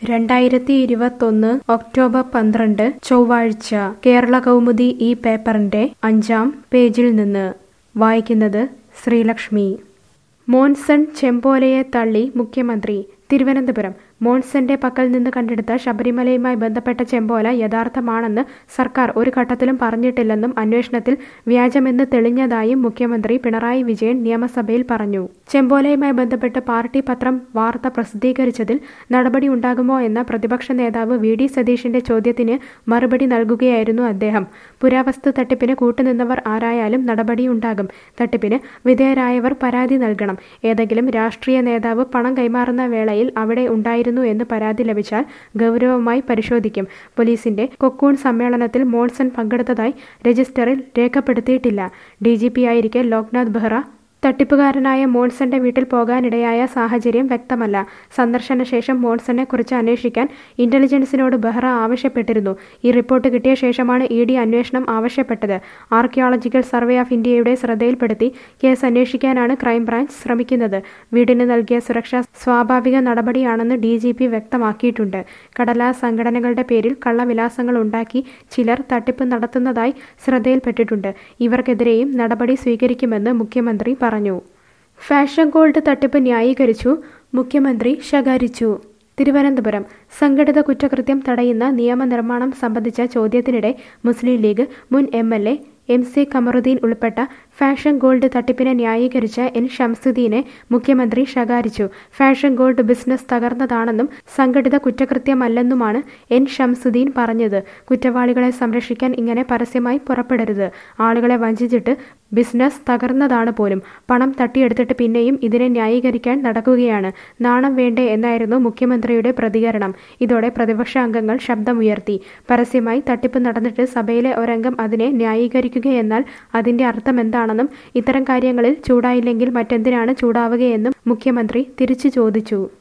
രണ്ടായിരത്തി ഇരുപത്തൊന്ന് ഒക്ടോബർ പന്ത്രണ്ട് ചൊവ്വാഴ്ച കേരള കൗമുദി ഈ പേപ്പറിന്റെ അഞ്ചാം പേജിൽ നിന്ന് വായിക്കുന്നത് ശ്രീലക്ഷ്മി മോൻസൺ ചെമ്പോലയെ തള്ളി മുഖ്യമന്ത്രി തിരുവനന്തപുരം മോൺസന്റെ പക്കൽ നിന്ന് കണ്ടെടുത്ത ശബരിമലയുമായി ബന്ധപ്പെട്ട ചെമ്പോല യഥാർത്ഥമാണെന്ന് സർക്കാർ ഒരു ഘട്ടത്തിലും പറഞ്ഞിട്ടില്ലെന്നും അന്വേഷണത്തിൽ വ്യാജമെന്ന് തെളിഞ്ഞതായും മുഖ്യമന്ത്രി പിണറായി വിജയൻ നിയമസഭയിൽ പറഞ്ഞു ചെമ്പോലയുമായി ബന്ധപ്പെട്ട് പാർട്ടി പത്രം വാർത്ത പ്രസിദ്ധീകരിച്ചതിൽ നടപടി ഉണ്ടാകുമോ എന്ന പ്രതിപക്ഷ നേതാവ് വി ഡി സതീഷിന്റെ ചോദ്യത്തിന് മറുപടി നൽകുകയായിരുന്നു അദ്ദേഹം പുരാവസ്തു തട്ടിപ്പിന് കൂട്ടുനിന്നവർ ആരായാലും നടപടിയുണ്ടാകും തട്ടിപ്പിന് വിധേയരായവർ പരാതി നൽകണം ഏതെങ്കിലും രാഷ്ട്രീയ നേതാവ് പണം കൈമാറുന്ന വേളയിൽ അവിടെ ഉണ്ടായിരുന്നു എന്ന് പരാതി ലഭിച്ചാൽ ഗൗരവമായി പരിശോധിക്കും പോലീസിന്റെ കൊക്കൂൺ സമ്മേളനത്തിൽ മോൺസൺ പങ്കെടുത്തതായി രജിസ്റ്ററിൽ രേഖപ്പെടുത്തിയിട്ടില്ല ഡി ജി പി ആയിരിക്കെ ലോക്നാഥ് ബെഹ്റ തട്ടിപ്പുകാരനായ മോൺസന്റെ വീട്ടിൽ പോകാനിടയായ സാഹചര്യം വ്യക്തമല്ല സന്ദർശന ശേഷം മോൺസനെ കുറിച്ച് അന്വേഷിക്കാൻ ഇന്റലിജൻസിനോട് ബെഹ്റ ആവശ്യപ്പെട്ടിരുന്നു ഈ റിപ്പോർട്ട് കിട്ടിയ ശേഷമാണ് ഇ ഡി അന്വേഷണം ആവശ്യപ്പെട്ടത് ആർക്കിയോളജിക്കൽ സർവേ ഓഫ് ഇന്ത്യയുടെ ശ്രദ്ധയിൽപ്പെടുത്തി കേസ് അന്വേഷിക്കാനാണ് ക്രൈംബ്രാഞ്ച് ശ്രമിക്കുന്നത് വീടിന് നൽകിയ സുരക്ഷ സ്വാഭാവിക നടപടിയാണെന്ന് ഡി ജി പി വ്യക്തമാക്കിയിട്ടുണ്ട് കടലാസ് സംഘടനകളുടെ പേരിൽ കള്ളവിലാസങ്ങൾ ഉണ്ടാക്കി ചിലർ തട്ടിപ്പ് നടത്തുന്നതായി ശ്രദ്ധയിൽപ്പെട്ടിട്ടുണ്ട് ഇവർക്കെതിരെയും നടപടി സ്വീകരിക്കുമെന്ന് മുഖ്യമന്ത്രി പറഞ്ഞു ഫാഷൻ ഗോൾഡ് തട്ടിപ്പ് ന്യായീകരിച്ചു മുഖ്യമന്ത്രി ശകാരിച്ചു തിരുവനന്തപുരം സംഘടിത കുറ്റകൃത്യം തടയുന്ന നിയമനിർമ്മാണം സംബന്ധിച്ച ചോദ്യത്തിനിടെ മുസ്ലിം ലീഗ് മുൻ M L A M C Kamaruddin ഉൾപ്പെട്ട ഫാഷൻ ഗോൾഡ് തട്ടിപ്പിനെ ന്യായീകരിച്ച എൻ ഷംസുദ്ദീനെ മുഖ്യമന്ത്രി ശകാരിച്ചു ഫാഷൻ ഗോൾഡ് ബിസിനസ് തകർന്നതാണെന്നും സംഘടിത കുറ്റകൃത്യമല്ലെന്നുമാണ് എൻ ഷംസുദ്ദീൻ പറഞ്ഞത് കുറ്റവാളികളെ സംരക്ഷിക്കാൻ ഇങ്ങനെ പരസ്യമായി പുറപ്പെടരുത് ആളുകളെ വഞ്ചിച്ചിട്ട് ബിസിനസ് തകർന്നതാണ് പോലും പണം തട്ടിയെടുത്തിട്ട് പിന്നെയും ഇതിനെ ന്യായീകരിക്കാൻ നടക്കുകയാണ് നാണം വേണ്ടേ എന്നായിരുന്നു മുഖ്യമന്ത്രിയുടെ പ്രതികരണം ഇതോടെ പ്രതിപക്ഷ അംഗങ്ങൾ ശബ്ദമുയർത്തി പരസ്യമായി തട്ടിപ്പ് നടന്നിട്ട് സഭയിലെ ഒരംഗം അതിനെ ന്യായീകരിക്കുകയെന്നാൽ അതിന്റെ അർത്ഥം എന്താണെന്നും ഇത്തരം കാര്യങ്ങളിൽ ചൂടായില്ലെങ്കിൽ മറ്റെന്തിനാണ് ചൂടാവുകയെന്നും മുഖ്യമന്ത്രി തിരിച്ചു ചോദിച്ചു